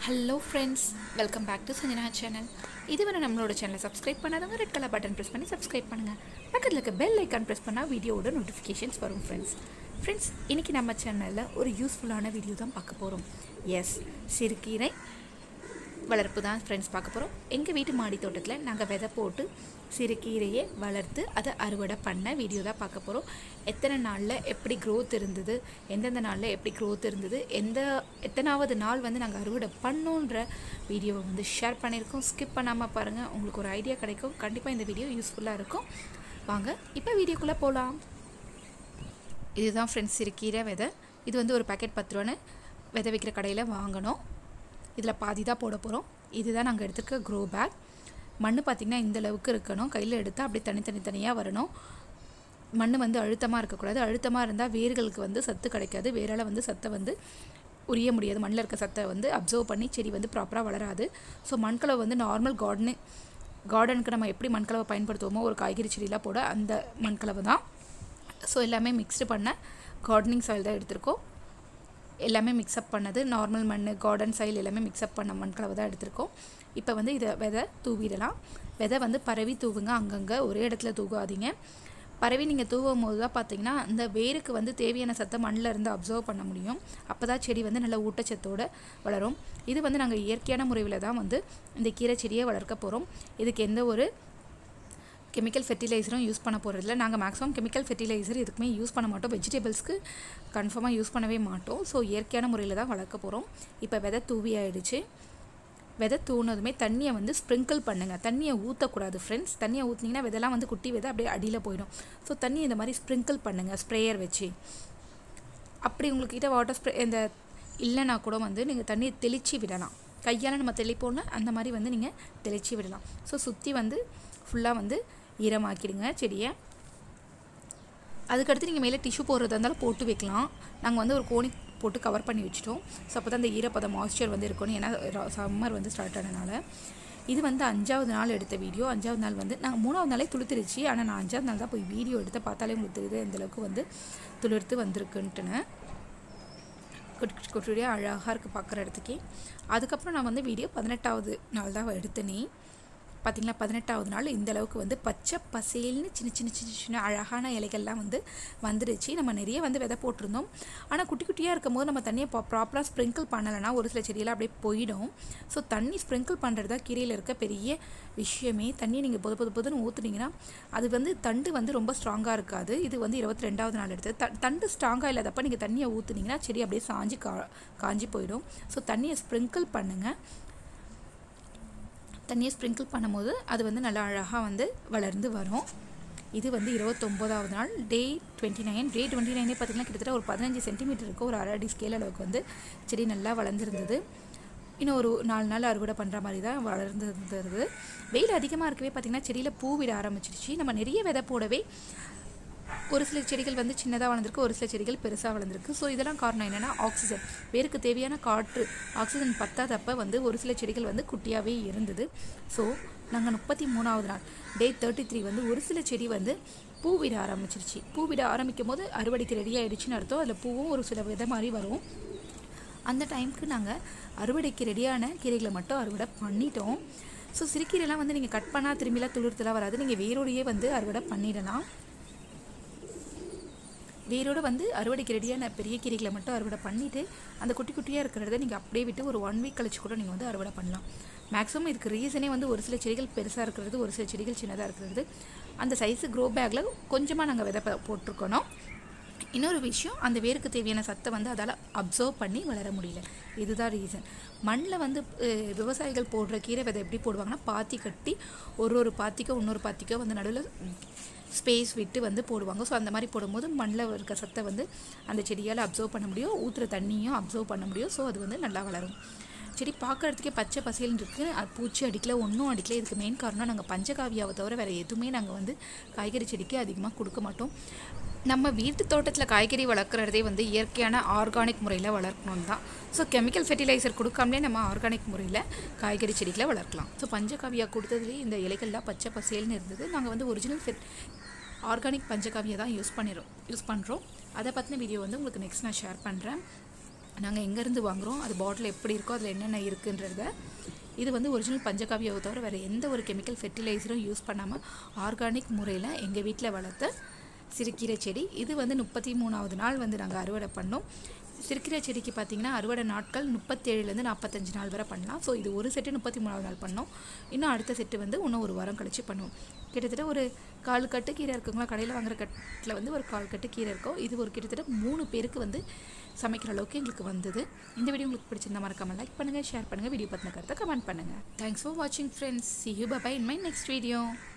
hello friends welcome back to Sanjana channel இதுவரை நம்மளோட சேனலை சப்ஸ்கிரைப் பண்ணாதவங்க ரெட் கலர் பட்டன் ப்ரெஸ் பண்ணி சப்ஸ்கிரைப் பண்ணுங்கள் பக்கத்தில் இருக்க பெல் ஐக்கான் ப்ரெஸ் பண்ணால் வீடியோவோட நோட்டிஃபிகேஷன்ஸ் வரும் ஃப்ரெண்ட்ஸ் ஃப்ரெண்ட்ஸ் இன்றைக்கி நம்ம சேனலில் ஒரு யூஸ்ஃபுல்லான வீடியோ தான் பார்க்க போகிறோம் எஸ் சிறுகீரை வளர்ப்பு தான் ஃப்ரெண்ட்ஸ் பார்க்க போகிறோம் எங்கள் வீட்டு மாடி தோட்டத்தில் நாங்கள் விதை போட்டு சிறுகீரையை வளர்த்து அதை அறுவடை பண்ண வீடியோ தான் பார்க்க போகிறோம் எத்தனை நாளில் எப்படி க்ரோத் இருந்தது எந்தெந்த நாளில் எப்படி க்ரோத் இருந்தது எந்த எத்தனாவது நாள் வந்து நாங்கள் அறுவடை பண்ணோன்ற வீடியோவை வந்து ஷேர் பண்ணியிருக்கோம் ஸ்கிப் பண்ணாமல் பாருங்கள் உங்களுக்கு ஒரு ஐடியா கிடைக்கும் கண்டிப்பாக இந்த வீடியோ யூஸ்ஃபுல்லாக இருக்கும் வாங்க இப்போ வீடியோக்குள்ளே போகலாம் இதுதான் ஃப்ரெண்ட்ஸ் சிறுகீரை விதை இது வந்து ஒரு பாக்கெட் பத்து ரூபான்னு விதை வைக்கிற கடையில் வாங்கினோம் இதில் பாதி தான் போட போகிறோம் இதுதான் நாங்கள் எடுத்துருக்க க்ரோ பேக் மண் பார்த்திங்கன்னா இந்த அளவுக்கு இருக்கணும் கையில் எடுத்தால் அப்படியே தனித்தனி தனியாக வரணும் மண் வந்து அழுத்தமாக இருக்கக்கூடாது அழுத்தமாக இருந்தால் வேர்களுக்கு வந்து சத்து கிடைக்காது வேரால் வந்து சத்தை வந்து உரிய முடியாது மண்ணில் இருக்க சத்தை வந்து அப்சர்வ் பண்ணி செடி வந்து ப்ராப்பராக வளராது ஸோ மண்கலவை வந்து நார்மல் கார்டனு கார்டனுக்கு நம்ம எப்படி மண்கலவை பயன்படுத்துவோமோ ஒரு காய்கறி செடியெலாம் போட அந்த மண்கலவை தான் ஸோ எல்லாமே மிக்ஸ்டு பண்ண கார்டனிங் சாயில் தான் எடுத்திருக்கோம் எல்லாமே மிக்ஸ்அப் பண்ணது நார்மல் மண் கார்டன் சைல் எல்லாமே மிக்ஸ்அப் பண்ண மண் கலவை தான் எடுத்திருக்கோம் இப்போ வந்து இதை விதை தூவிடலாம் விதை வந்து பரவி தூவுங்க அங்கங்கே ஒரே இடத்துல தூவாதீங்க பரவி நீங்கள் தூவும் போது தான் பார்த்தீங்கன்னா அந்த வேருக்கு வந்து தேவையான சத்தை மண்ணில் இருந்து அப்சர்வ் பண்ண முடியும் அப்போ தான் செடி வந்து நல்ல ஊட்டச்சத்தோடு வளரும் இது வந்து நாங்கள் இயற்கையான முறையில் தான் வந்து இந்த கீரை செடியை வளர்க்க போகிறோம் இதுக்கு எந்த ஒரு கெமிக்கல் ஃபெர்டிலைசரும் யூஸ் பண்ண போகிறதில்ல நாங்கள் மேக்ஸிமம் கெமிக்கல் ஃபெர்டிலைசர் எதுக்குமே யூஸ் பண்ண மாட்டோம் வெஜிடபிள்ஸ்க்கு கன்ஃபார்மாக யூஸ் பண்ணவே மாட்டோம் ஸோ இயற்கையான முறையில் தான் வளர்க்க போகிறோம் இப்போ விதை தூவி ஆயிடுச்சு விதை தூணதுமே தண்ணியை வந்து ஸ்ப்ரிங்கிள் பண்ணுங்கள் தண்ணியை ஊற்றக்கூடாது ஃப்ரெண்ட்ஸ் தண்ணியை ஊற்றினீங்கன்னா விதெல்லாம் வந்து குட்டி விதை அப்படியே அடியில் போயிடும் ஸோ தண்ணி இந்த மாதிரி ஸ்ப்ரிங்கிள் பண்ணுங்கள் ஸ்ப்ரேயர் வச்சு அப்படி உங்கள்கிட்ட வாட்டர் ஸ்ப்ரே இந்த இல்லைனா கூட வந்து நீங்கள் தண்ணியை தெளித்து விடலாம் கையால் நம்ம தெளிப்போம்ல அந்த மாதிரி வந்து நீங்கள் தெளித்து விடலாம் ஸோ சுற்றி வந்து ஃபுல்லாக வந்து ஈரமாக்கிடுங்க செடியை அதுக்கடுத்து நீங்கள் மேலே டிஷ்யூ போடுறதா இருந்தாலும் போட்டு வைக்கலாம் நாங்கள் வந்து ஒரு கோணி போட்டு கவர் பண்ணி வச்சிட்டோம் ஸோ அப்போ தான் அந்த ஈரப்பதம் மாய்ஸ்சர் வந்து இருக்கணும் ஏன்னா சம்மர் வந்து ஸ்டார்ட் ஆனதுனால இது வந்து அஞ்சாவது நாள் எடுத்த வீடியோ அஞ்சாவது நாள் வந்து நாங்கள் மூணாவது நாளே துளுத்துருச்சு ஆனால் நான் அஞ்சாவது நாள் தான் போய் வீடியோ எடுத்து பார்த்தாலே உங்களுக்கு தெரியுது அந்தளவுக்கு வந்து துளிர்த்து வந்திருக்குன்ட்டுன்னு குட்டி குட்டியாக அழகாக இருக்குது பார்க்குற இடத்துக்கே அதுக்கப்புறம் நான் வந்து வீடியோ பதினெட்டாவது நாள் தான் எடுத்தேனே பார்த்திங்களா பதினெட்டாவது நாள் இந்த அளவுக்கு வந்து பச்சை பசேல்னு சின்ன சின்ன சின்ன சின்ன அழகான இலைகள்லாம் வந்து வந்துடுச்சு நம்ம நிறைய வந்து விதை போட்டிருந்தோம் ஆனால் குட்டி குட்டியாக இருக்கும் போது நம்ம தண்ணியை ப்ராப்பராக ஸ்ப்ரிங்கிள் பண்ணலைன்னா ஒரு சில செடியெல்லாம் அப்படியே போயிடும் ஸோ தண்ணி ஸ்ப்ரிங்கிள் பண்ணுறது தான் கீரையில் இருக்க பெரிய விஷயமே தண்ணியை நீங்கள் பொது பொது பொதுன்னு ஊற்றுனீங்கன்னா அது வந்து தண்டு வந்து ரொம்ப ஸ்ட்ராங்காக இருக்காது இது வந்து இருபத்தி ரெண்டாவது நாள் எடுத்தது த தண்டு ஸ்ட்ராங்காக இல்லாதப்ப நீங்கள் தண்ணியை ஊற்றுனீங்கன்னா செடி அப்படியே சாஞ்சி கா காஞ்சி போயிடும் ஸோ தண்ணியை ஸ்ப்ரிங்கிள் பண்ணுங்கள் தண்ணியை ஸ்ப்ரிங்கிள் பண்ணும்போது அது வந்து நல்லா அழகாக வந்து வளர்ந்து வரும் இது வந்து இருபத்தொம்போதாவது நாள் day twenty nine day twenty நைனே பார்த்திங்கன்னா கிட்டத்தட்ட ஒரு பதினஞ்சு சென்டிமீட்டர் இருக்கும் ஒரு அரை அடி ஸ்கேல் அளவுக்கு வந்து செடி நல்லா வளர்ந்துருந்தது இன்னும் ஒரு நாலு நாள் அறுவடை பண்ணுற மாதிரி தான் வளர்ந்துருந்தது வெயில் அதிகமாக இருக்கவே பார்த்திங்கன்னா செடியில் பூ விட ஆரம்பிச்சிருச்சு நம்ம நிறைய விதை போடவே ஒரு சில செடிகள் வந்து சின்னதாக வளர்ந்துருக்கு ஒரு சில செடிகள் பெருசாக வளர்ந்துருக்கு ஸோ இதெல்லாம் காரணம் என்னென்னா ஆக்சிஜன் வேருக்கு தேவையான காற்று ஆக்சிஜன் பத்தாதப்ப வந்து ஒரு சில செடிகள் வந்து குட்டியாகவே இருந்தது ஸோ நாங்கள் முப்பத்தி மூணாவது நாள் டே தேர்ட்டி த்ரீ வந்து ஒரு சில செடி வந்து பூ விட ஆரம்பிச்சிருச்சு பூ விட ஆரம்பிக்கும் போது அறுவடைக்கு ரெடி ஆகிடுச்சின்னு அர்த்தம் அதில் பூவும் ஒரு சில விதை மாதிரி வரும் அந்த டைமுக்கு நாங்கள் அறுவடைக்கு ரெடியான கீரைகளை மட்டும் அறுவடை பண்ணிட்டோம் ஸோ சிறுக்கீரைலாம் வந்து நீங்கள் கட் பண்ணால் திரும்பிலாம் துளிர்த்துலாம் வராது நீங்கள் வேரோடையே வந்து அறுவடை பண்ணிடலாம் வேரோடு வந்து அறுவடைக்கு ரெடியான பெரிய கீரைகளை மட்டும் அறுவடை பண்ணிவிட்டு அந்த குட்டி குட்டியாக இருக்கிறத நீங்கள் அப்படியே விட்டு ஒரு ஒன் வீக் கழிச்சு கூட நீங்கள் வந்து அறுவடை பண்ணலாம் மேக்ஸிமம் இதுக்கு ரீசனே வந்து ஒரு சில செடிகள் பெருசாக இருக்கிறது ஒரு சில செடிகள் சின்னதாக இருக்கிறது அந்த சைஸு க்ரோ பேக்கில் கொஞ்சமாக நாங்கள் விதை போட்டிருக்கணும் இன்னொரு விஷயம் அந்த வேருக்கு தேவையான சத்தை வந்து அதால் அப்சர்வ் பண்ணி வளர முடியல இதுதான் ரீசன் மண்ணில் வந்து விவசாயிகள் போடுற கீரை விதை எப்படி போடுவாங்கன்னா பாத்தி கட்டி ஒரு ஒரு பாத்திக்கோ இன்னொரு பாத்திக்கோ வந்து நடுவில் ஸ்பேஸ் விட்டு வந்து போடுவாங்க ஸோ அந்த மாதிரி போடும்போது மண்ணில் இருக்க சத்தை வந்து அந்த செடியால் அப்சர்வ் பண்ண முடியும் ஊற்றுற தண்ணியும் அப்சர்வ் பண்ண முடியும் ஸோ அது வந்து நல்லா வளரும் செடி பார்க்குறதுக்கே பச்சை பசேல்னு இருக்குது அது பூச்சி அடிக்கல ஒன்றும் அடிக்கல இதுக்கு மெயின் காரணம் நாங்கள் பஞ்சகாவியாவை தவிர வேறு எதுவுமே நாங்கள் வந்து காய்கறி செடிக்கு அதிகமாக கொடுக்க மாட்டோம் நம்ம வீட்டு தோட்டத்தில் காய்கறி வளர்க்குறதே வந்து இயற்கையான ஆர்கானிக் முறையில் வளர்க்கணும் தான் ஸோ கெமிக்கல் ஃபெர்டிலைசர் கொடுக்காமலே நம்ம ஆர்கானிக் முறையில் காய்கறி செடிகளை வளர்க்கலாம் ஸோ பஞ்சகாவியா கொடுத்ததுலேயே இந்த இலைகள்லாம் பச்சை பசேல்னு இருந்தது நாங்கள் வந்து ஒரிஜினல் ஃபெட் ஆர்கானிக் பஞ்சகாவியை தான் யூஸ் பண்ணிடுறோம் யூஸ் பண்ணுறோம் அதை பற்றின வீடியோ வந்து உங்களுக்கு நெக்ஸ்ட் நான் ஷேர் பண்ணுறேன் நாங்கள் எங்கேருந்து வாங்குகிறோம் அது பாட்டில் எப்படி இருக்கோ அதில் என்னென்ன இருக்குன்றத இது வந்து ஒரிஜினல் பஞ்சகாவியாவை தவிர வேறு எந்த ஒரு கெமிக்கல் ஃபெர்டிலைசரும் யூஸ் பண்ணாமல் ஆர்கானிக் முறையில் எங்கள் வீட்டில் வளர்த்த சிறுக்கீரை செடி இது வந்து முப்பத்தி மூணாவது நாள் வந்து நாங்கள் அறுவடை பண்ணோம் சிறுக்கீரை செடிக்கு பார்த்தீங்கன்னா அறுவடை நாட்கள் முப்பத்தேழுலேருந்து நாற்பத்தஞ்சு நாள் வரை பண்ணலாம் ஸோ இது ஒரு செட்டு முப்பத்தி மூணாவது நாள் பண்ணோம் இன்னும் அடுத்த செட்டு வந்து இன்னும் ஒரு வாரம் கழித்து பண்ணுவோம் கிட்டத்தட்ட ஒரு கால் கட்டு கீரை இருக்குங்களா கடையில் வாங்குற கட்டில் வந்து ஒரு கால் கட்டு கீரை இருக்கும் இது ஒரு கிட்டத்தட்ட மூணு பேருக்கு வந்து சமைக்கிற அளவுக்கு எங்களுக்கு வந்தது இந்த வீடியோ உங்களுக்கு பிடிச்சிருந்தா மறக்காமல் லைக் பண்ணுங்கள் ஷேர் பண்ணுங்கள் வீடியோ பற்றின கருத்தை கமெண்ட் பண்ணுங்கள் தேங்க்ஸ் ஃபார் வாட்சிங் friends see you bye in my next video